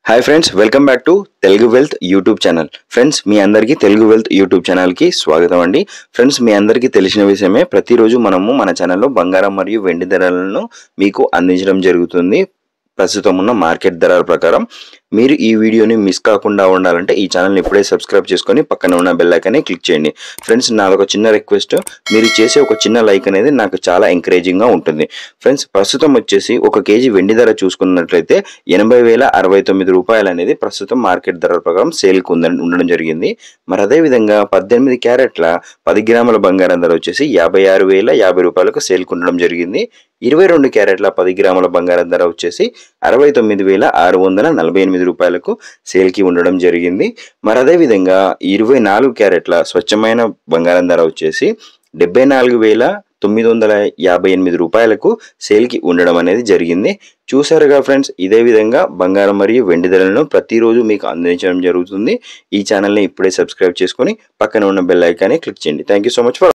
hi friends welcome back to Telugu wealth YouTube channel friends మీ అందరికీ Telugu wealth YouTube ఛానల్కి స్వాగతం అండి ఫ్రెండ్స్ మీ అందరికీ తెలిసిన విషయమే ప్రతిరోజు మనము మన ఛానల్లో బంగారం మరియు వెండి ధరలను మీకు అందించడం జరుగుతుంది ప్రస్తుతం ఉన్న మార్కెట్ ధరల ప్రకారం మీరు ఈ వీడియోని మిస్ కాకుండా ఉండాలంటే ఈ ఛానల్ని ఇప్పుడే సబ్స్క్రైబ్ చేసుకొని పక్కన ఉన్న బెల్ ఐకాన్ని క్లిక్ చేయండి ఫ్రెండ్స్ నాదొక చిన్న రిక్వెస్ట్ మీరు చేసే ఒక చిన్న లైక్ అనేది నాకు చాలా ఎంకరేజింగ్గా ఉంటుంది ఫ్రెండ్స్ ప్రస్తుతం వచ్చేసి ఒక కేజీ వెండి ధర చూసుకున్నట్లయితే ఎనభై వేల అరవై తొమ్మిది రూపాయలు అనేది ప్రస్తుతం మార్కెట్ ధరల ప్రకారం సేల్కి ఉందని ఉండడం జరిగింది మరి అదేవిధంగా పద్దెనిమిది క్యారెట్ల పది గ్రాముల బంగారం ధర వచ్చేసి యాభై ఆరు వేల యాభై రూపాయలకు సేల్కి ఉండడం జరిగింది ఇరవై రెండు క్యారెట్ల పది గ్రాముల బంగారం ధర వచ్చేసి అరవై తొమ్మిది వేల ఆరు వందల నలభై ఎనిమిది రూపాయలకు సేల్కి ఉండడం జరిగింది మరి అదేవిధంగా ఇరవై నాలుగు క్యారెట్ల స్వచ్ఛమైన బంగారం ధర వచ్చేసి డెబ్బై నాలుగు వేల తొమ్మిది వందల యాభై ఎనిమిది రూపాయలకు సేల్కి ఉండడం అనేది జరిగింది చూసారుగా ఫ్రెండ్స్ ఇదే విధంగా బంగారం మరియు వెండి ధరలను ప్రతిరోజు మీకు అందించడం జరుగుతుంది ఈ ఛానల్ని ఇప్పుడే సబ్స్క్రైబ్ చేసుకొని పక్కన ఉన్న బెల్ ఐకాన్ని క్లిక్ చేయండి thank you so much for